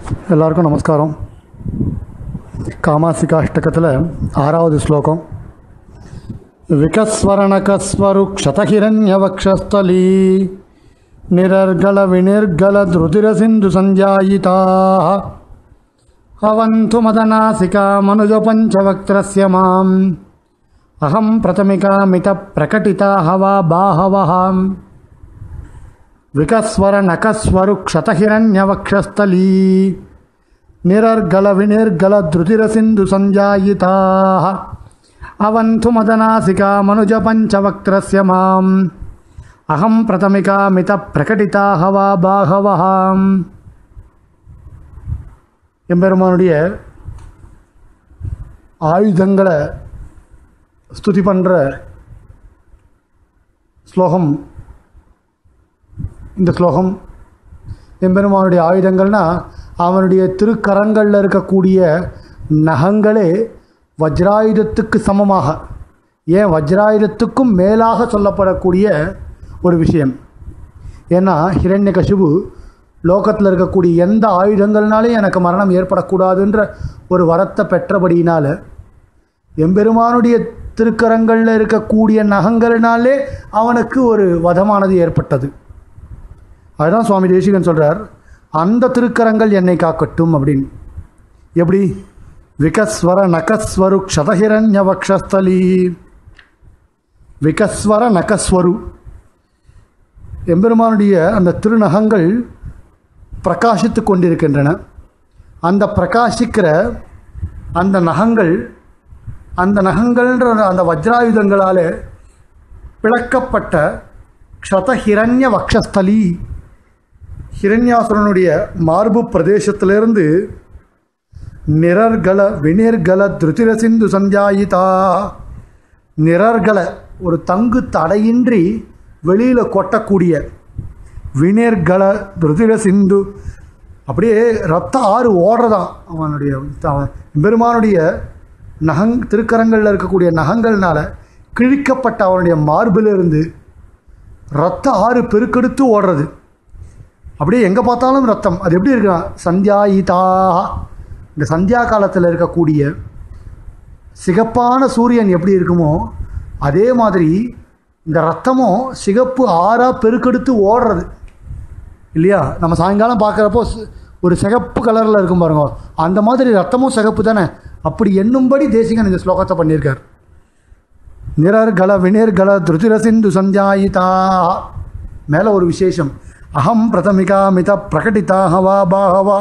எல்லாருக்கும் நமஸ்காரம் காமாசிகாஷ்டகத்தில் ஆறாவது ஸ்லோகம் விகஸ்வரணகஸ்வரு க்ஷதஹிரண்யவக்ஷஸ்தலீ நிரர்கல வினிர்கல திருதிரசிந்து சஞ்சாயிதாக அவந்து மதநாசிகா மனுஜ பஞ்சவக்திரஸ்ய மாம் அகம் பிரதமிகாமித பிரகட்டிதா ஹவா பாஹவஹாம் विकस्वरनकस्वरुक्षतहिरण्यवक्षस्थली निरर्गलविनिर्गलधृतिरसिन्धुसञ्जायिताः अवन्तु मदनासिका मनुजपञ्चवक्त्रस्य माम् अहं प्रथमिकामितप्रकटिताः वा बाहवः எம்பெருமானுடைய ஆயுதங்களை ஸ்துதி பண்ணுற ஸ்லோகம் இந்த ஸ்லோகம் எம்பெருமானுடைய ஆயுதங்கள்னா அவனுடைய திருக்கரங்களில் இருக்கக்கூடிய நகங்களே வஜ்ராயுதத்துக்கு சமமாக ஏன் வஜ்ராயுதத்துக்கும் மேலாக சொல்லப்படக்கூடிய ஒரு விஷயம் ஏன்னா ஹிரண்யகசிபு லோகத்தில் இருக்கக்கூடிய எந்த ஆயுதங்கள்னாலையும் எனக்கு மரணம் ஏற்படக்கூடாதுன்ற ஒரு வரத்தை பெற்றபடியினால் எம்பெருமானுடைய திருக்கரங்களில் இருக்கக்கூடிய நகங்களினாலே அவனுக்கு ஒரு வதமானது ஏற்பட்டது அதுதான் சுவாமி தேசிகன் சொல்கிறார் அந்த திருக்கரங்கள் என்னை காக்கட்டும் அப்படின்னு எப்படி விகஸ்வர நகஸ்வரு க்ஷதஹிரண்ய வக்ஷஸ்தலி விகஸ்வர நகஸ்வரு எம்பெருமானுடைய அந்த திருநகங்கள் பிரகாசித்து கொண்டிருக்கின்றன அந்த பிரகாசிக்கிற அந்த நகங்கள் அந்த நகங்கள்ன்ற அந்த வஜ்ராயுதங்களால் பிளக்கப்பட்ட க்ஷதஹிரண்ய வக்ஷஸ்தலி ஹிரண்யாசுரனுடைய மார்பு பிரதேசத்திலிருந்து நிரர்கல வினிர்கல திருத்திரசிந்து சஞ்சாயிதா நிரர்கல ஒரு தங்கு தடையின்றி வெளியில் கொட்டக்கூடிய வினிர்கல திருதிர சிந்து அப்படியே ரத்த ஆறு ஓடுறதான் அவனுடைய அவன் பெருமானுடைய நகங் திருக்கரங்களில் இருக்கக்கூடிய நகங்கள்னால கிழிக்கப்பட்ட அவனுடைய மார்பிலிருந்து ரத்த ஆறு பெருக்கெடுத்து ஓடுறது அப்படியே எங்கே பார்த்தாலும் ரத்தம் அது எப்படி இருக்குன்னா சந்தியாயிதா இந்த சந்தியா காலத்தில் இருக்கக்கூடிய சிகப்பான சூரியன் எப்படி இருக்குமோ அதே மாதிரி இந்த ரத்தமும் சிகப்பு ஆறாக பெருக்கெடுத்து ஓடுறது இல்லையா நம்ம சாயங்காலம் பார்க்குறப்போ ஒரு சிகப்பு கலரில் இருக்கும் பாருங்க அந்த மாதிரி ரத்தமும் சிகப்பு தானே அப்படி என்னும்படி தேசிகன் இந்த ஸ்லோகத்தை பண்ணியிருக்கார் நிரர்கல வினிர்கல திருதிரசிந்து சந்தியாயிதா மேலே ஒரு விசேஷம் அகம் பிரதமிகா மித பிரகட்டிதாக வா பாகவா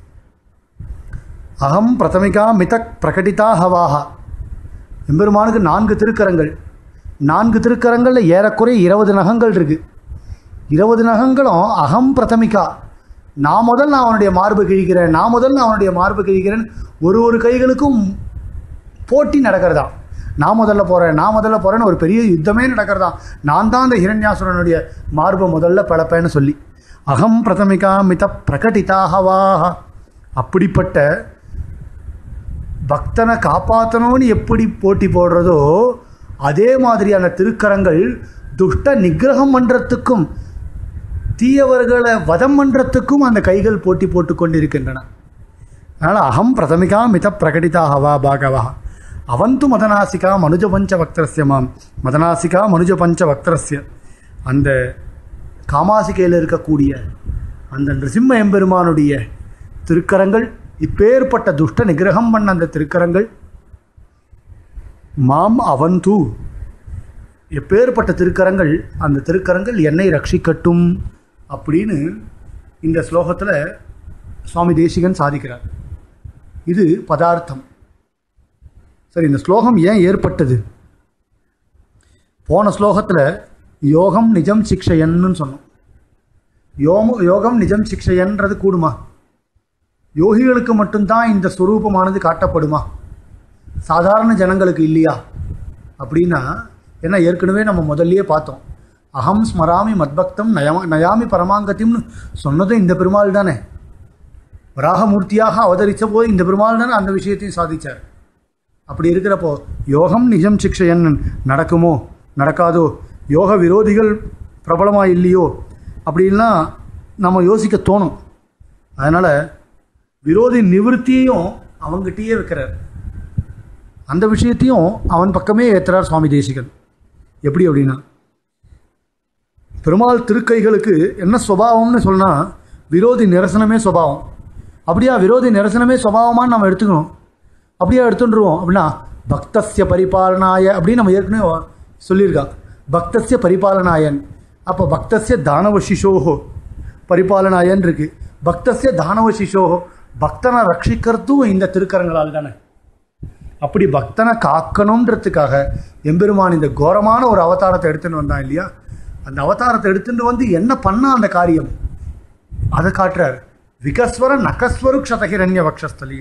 அகம் பிரதமிகா மித பிரகட்டிதா ஹவாஹா எம்பெருமானுக்கு நான்கு திருக்கரங்கள் நான்கு திருக்கரங்களில் ஏறக்குறைய இருபது நகங்கள் இருக்குது இருபது நகங்களும் அகம் பிரதமிகா நான் முதல் நான் அவனுடைய மார்பு கிழிக்கிறேன் நான் முதல் நான் அவனுடைய மார்பு கிழிக்கிறேன் ஒரு ஒரு கைகளுக்கும் போட்டி நடக்கிறதா நான் முதல்ல போகிறேன் நான் முதல்ல போகிறேன்னு ஒரு பெரிய யுத்தமே நடக்கிறதா நான் தான் அந்த ஹிரண்யாசுரனுடைய மார்பை முதல்ல பிளப்பேன்னு சொல்லி அகம் பிரதமிகா மித பிரகட்டிதாகவாக அப்படிப்பட்ட பக்தனை காப்பாற்றணும்னு எப்படி போட்டி போடுறதோ அதே மாதிரியான திருக்கரங்கள் துஷ்ட நிகிரகம் பண்ணுறதுக்கும் தீயவர்களை வதம் பண்ணுறதுக்கும் அந்த கைகள் போட்டி போட்டு கொண்டிருக்கின்றன அதனால் அகம் பிரதமிகா மித பிரகடிதாகவா பாகவா அவந்து மதனாசிகா மனுஜ பஞ்ச பக்தரஸ்ய மாம் மதனாசிகா மனுஜ பஞ்ச பக்தரஸ்ய அந்த காமாசிகையில் இருக்கக்கூடிய அந்த நிருசிம்ம எம்பெருமானுடைய திருக்கரங்கள் இப்பேற்பட்ட துஷ்ட நிகிரகம் பண்ண அந்த திருக்கரங்கள் மாம் அவந்து எப்பேற்பட்ட திருக்கரங்கள் அந்த திருக்கரங்கள் என்னை ரட்சிக்கட்டும் அப்படின்னு இந்த ஸ்லோகத்தில் சுவாமி தேசிகன் சாதிக்கிறார் இது பதார்த்தம் சரி இந்த ஸ்லோகம் ஏன் ஏற்பட்டது போன ஸ்லோகத்தில் யோகம் நிஜம் சிக்ஷயன்னு சொன்னோம் யோம யோகம் நிஜம் சிக்ஷயன்றது கூடுமா யோகிகளுக்கு மட்டும்தான் இந்த ஸ்வரூபமானது காட்டப்படுமா சாதாரண ஜனங்களுக்கு இல்லையா அப்படின்னா ஏன்னா ஏற்கனவே நம்ம முதல்லயே பார்த்தோம் அகம் ஸ்மராமி மத்பக்தம் நயமா நயாமி பரமாங்கத்தியம்னு சொன்னதும் இந்த பெருமாள் தானே வராகமூர்த்தியாக அவதரித்த போது இந்த பெருமாள் தானே அந்த விஷயத்தையும் சாதித்தார் அப்படி இருக்கிறப்போ யோகம் நிஜம் சிக்ஷையன் நடக்குமோ நடக்காதோ யோக விரோதிகள் பிரபலமாக இல்லையோ அப்படின்லாம் நம்ம யோசிக்க தோணும் அதனால் விரோதி நிவிருத்தியையும் அவங்ககிட்டயே வைக்கிறார் அந்த விஷயத்தையும் அவன் பக்கமே ஏத்துறார் சுவாமி தேசிகன் எப்படி அப்படின்னா பெருமாள் திருக்கைகளுக்கு என்ன சுபாவம்னு சொன்னா விரோதி நிரசனமே சுபாவம் அப்படியா விரோதி நிரசனமே சுபாவமான்னு நம்ம எடுத்துக்கணும் அப்படியா எடுத்துட்டுருவோம் அப்படின்னா பக்தஸ்ய பரிபாலனாய அப்படின்னு நம்ம ஏற்கனவே சொல்லியிருக்கா பக்தஸ்ய பரிபாலனாயன் அப்போ பக்தஸ்ய தானவ சிசோஹோ பரிபாலனாயன் இருக்கு பக்தஸ்ய தானவ சிசோஹோ பக்தனை ரட்சிக்கிறதும் இந்த திருக்கரங்களால் தானே அப்படி பக்தனை காக்கணுன்றதுக்காக எம்பெருமான் இந்த கோரமான ஒரு அவதாரத்தை எடுத்துன்னு வந்தான் இல்லையா அந்த அவதாரத்தை எடுத்துட்டு வந்து என்ன பண்ணா அந்த காரியம் அதை காட்டுறார் விகஸ்வர நகஸ்வரு க்ஷதகிரண்ய வக்ஷஸ்தலி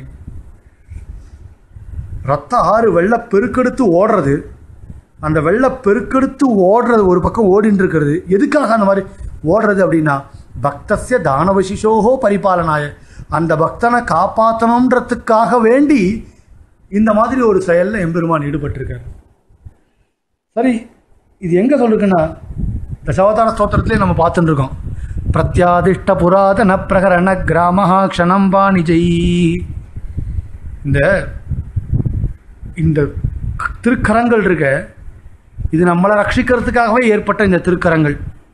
ரத்த ஆறு வெள்ள பெருக்கெடுத்து ஓடுறது அந்த வெள்ள பெருக்கெடுத்து ஓடுறது ஒரு பக்கம் ஓடின்னு இருக்கிறது எதுக்காக அந்த மாதிரி ஓடுறது அப்படின்னா பக்தஸ்ய தானவசிஷோஹோ பரிபாலனாய அந்த பக்தனை காப்பாற்றணுன்றதுக்காக வேண்டி இந்த மாதிரி ஒரு செயலில் எம்பெருமான் ஈடுபட்டிருக்கார் சரி இது எங்கே சொல்லிருக்குன்னா தசாவதார ஸ்தோத்திரத்திலே நம்ம பார்த்துட்டு இருக்கோம் பிரத்யாதிஷ்ட புராதன பிரகரண கிராமஹா க்ஷணம் வாணிஜை இந்த இந்த திருக்கரங்கள் இருக்க இது நம்மளை ரட்சிக்கிறதுக்காகவே ஏற்பட்ட இந்த திருக்கரங்கள்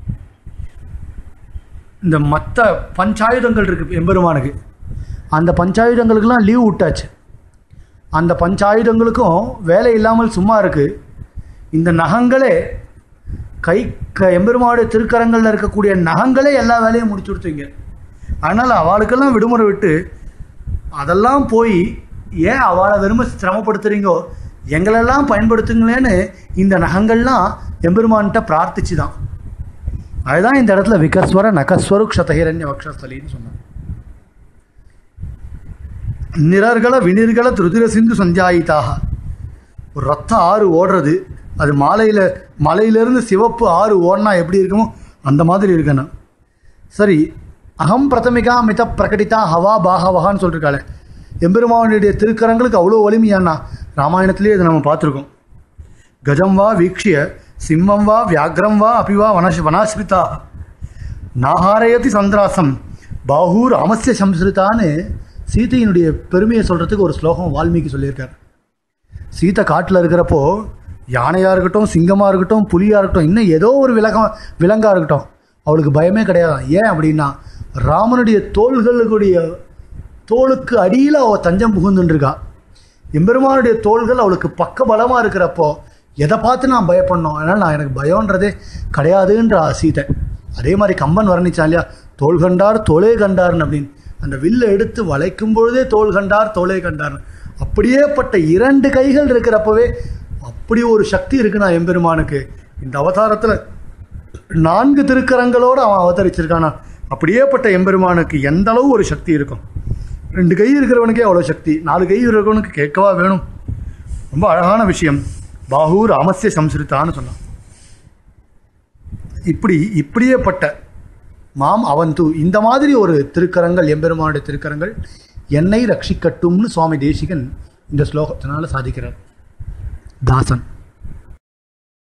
இந்த மற்ற பஞ்சாயுதங்கள் இருக்கு எம்பெருமானுக்கு அந்த பஞ்சாயுதங்களுக்கெல்லாம் லீவ் விட்டாச்சு அந்த பஞ்சாயுதங்களுக்கும் வேலை இல்லாமல் சும்மா இருக்கு இந்த நகங்களே கை க எம்பெருமாவுடைய திருக்கரங்களில் இருக்கக்கூடிய நகங்களே எல்லா வேலையும் முடிச்சு கொடுத்தீங்க அதனால் அவளுக்கெல்லாம் விடுமுறை விட்டு அதெல்லாம் போய் ஏன் அவளை விரும்ப சிரமப்படுத்துறீங்கோ எங்களெல்லாம் பயன்படுத்துங்களேன்னு இந்த நகங்கள்லாம் எம்பெருமான்கிட்ட பிரார்த்திச்சு தான் அதுதான் இந்த இடத்துல விகஸ்வர நகஸ்வரு க்ஷதகிரண்ய வக்ஷஸ்தலின்னு சொன்னாங்க நிரர்கள வினிர்கள திருதிர சிந்து சஞ்சாயிதாக ஒரு ரத்த ஆறு ஓடுறது அது மாலையில் மலையிலேருந்து சிவப்பு ஆறு ஓடினா எப்படி இருக்குமோ அந்த மாதிரி இருக்கணும் சரி அகம் பிரதமிகா மித பிரகடிதா ஹவா பாகவகான்னு சொல்லிருக்காளே எம்பெருமானுடைய திருக்கரங்களுக்கு அவ்வளோ வலிமையானா ராமாயணத்திலே இதை நம்ம பார்த்துருக்கோம் கஜம் வா வீக்ஷிய சிம்மம் வா வியாக்ரம் வா அபிவா வனஷ் வனாஸ்ரிதா நாகாரயதி சந்திராசம் பாஹூ ராமஸ்ய சம்ஸ்ருதான்னு சீதையினுடைய பெருமையை சொல்கிறதுக்கு ஒரு ஸ்லோகம் வால்மீகி சொல்லியிருக்கார் சீதை காட்டில் இருக்கிறப்போ யானையாக இருக்கட்டும் சிங்கமாக இருக்கட்டும் புலியாக இருக்கட்டும் இன்னும் ஏதோ ஒரு விலகம் விலங்காக இருக்கட்டும் அவளுக்கு பயமே கிடையாது ஏன் அப்படின்னா ராமனுடைய தோள்களுடைய தோளுக்கு அடியில் அவள் தஞ்சம் புகுந்துன்னு இருக்கா எம்பெருமானுடைய தோள்கள் அவளுக்கு பக்க பலமாக இருக்கிறப்போ எதை பார்த்து நான் பயப்படணும் அதனால் நான் எனக்கு பயம்ன்றதே கிடையாதுன்ற சீதை அதே மாதிரி கம்பன் வர்ணிச்சான் இல்லையா தோள் கண்டார் தோளே கண்டார்னு அப்படின்னு அந்த வில்லை எடுத்து வளைக்கும் பொழுதே தோள் கண்டார் தோளே கண்டார்னு அப்படியேப்பட்ட இரண்டு கைகள் இருக்கிறப்பவே அப்படி ஒரு சக்தி இருக்குண்ணா எம்பெருமானுக்கு இந்த அவதாரத்தில் நான்கு திருக்கரங்களோடு அவன் அவதரிச்சிருக்கானா அப்படியேப்பட்ட எம்பெருமானுக்கு எந்த அளவு ஒரு சக்தி இருக்கும் ரெண்டு கை இருக்கிறவனுக்கே அவ்வளோ சக்தி நாலு கை இருக்கிறவனுக்கு கேட்கவா வேணும் ரொம்ப அழகான விஷயம் பாஹூ ராமஸ்ய சம்ஸ்ருதான்னு சொன்னான் இப்படி இப்படியேப்பட்ட மாம் அவந்து இந்த மாதிரி ஒரு திருக்கரங்கள் எம்பெருமானுடைய திருக்கரங்கள் என்னை ரட்சிக்கட்டும்னு சுவாமி தேசிகன் இந்த ஸ்லோகத்தினால சாதிக்கிறார் தாசன்